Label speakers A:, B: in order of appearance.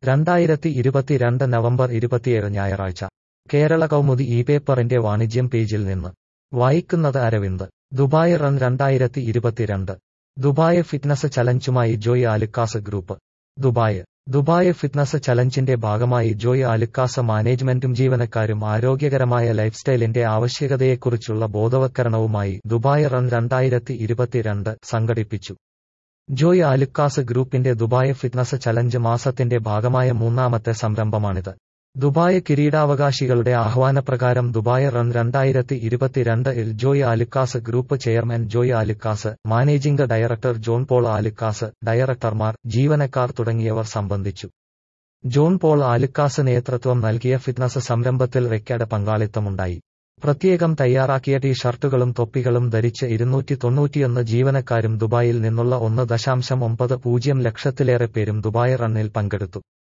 A: രണ്ടായിരത്തി ഇരുപത്തിരണ്ട് നവംബർ ഇരുപത്തിയേഴ് ഞായറാഴ്ച കേരള കൗമുദി ഈ പേപ്പറിന്റെ വാണിജ്യം പേജിൽ നിന്ന് വായിക്കുന്നത് അരവിന്ദ് ദുബായ് റൺ രണ്ടായിരത്തി ഇരുപത്തിരണ്ട് ദുബായ് ഫിറ്റ്നസ് ചലഞ്ചുമായി Joy Alukkas group Dubai Dubai fitness ചലഞ്ചിന്റെ ഭാഗമായി ജോയ് ആലുക്കാസ് മാനേജ്മെന്റും ജീവനക്കാരും ആരോഗ്യകരമായ ലൈഫ് സ്റ്റൈലിന്റെ ആവശ്യകതയെക്കുറിച്ചുള്ള ബോധവത്കരണവുമായി ദുബായ് റൺ രണ്ടായിരത്തി ഇരുപത്തിരണ്ട് സംഘടിപ്പിച്ചു ജോയ് ആലുക്കാസ് ഗ്രൂപ്പിന്റെ ദുബായ് ഫിറ്റ്നസ് ചലഞ്ച് മാസത്തിന്റെ ഭാഗമായ മൂന്നാമത്തെ സംരംഭമാണിത് ദുബായ് കിരീടാവകാശികളുടെ ആഹ്വാനപ്രകാരം ദുബായ് റൺ രണ്ടായിരത്തി ഇരുപത്തിരണ്ട് ഇൽ Joy Alukkas group chairman Joy Alukkas managing director John Paul Alukkas ഡയറക്ടർമാർ ജീവനക്കാർ തുടങ്ങിയവർ സംബന്ധിച്ചു ജോൺ പോൾ ആലുക്കാസ് നേതൃത്വം നൽകിയ ഫിറ്റ്നസ് സംരംഭത്തിൽ റെക്കാർഡ് പങ്കാളിത്തമുണ്ടായി പ്രത്യേകം തയ്യാറാക്കിയ ടീ ഷർട്ടുകളും തൊപ്പികളും ധരിച്ച് ഇരുന്നൂറ്റി തൊണ്ണൂറ്റിയൊന്ന് ജീവനക്കാരും ദുബായിൽ നിന്നുള്ള ഒന്ന് ദശാംശം ഒമ്പത് പൂജ്യം ലക്ഷത്തിലേറെ പേരും ദുബായ് റണ്ണിൽ പങ്കെടുത്തു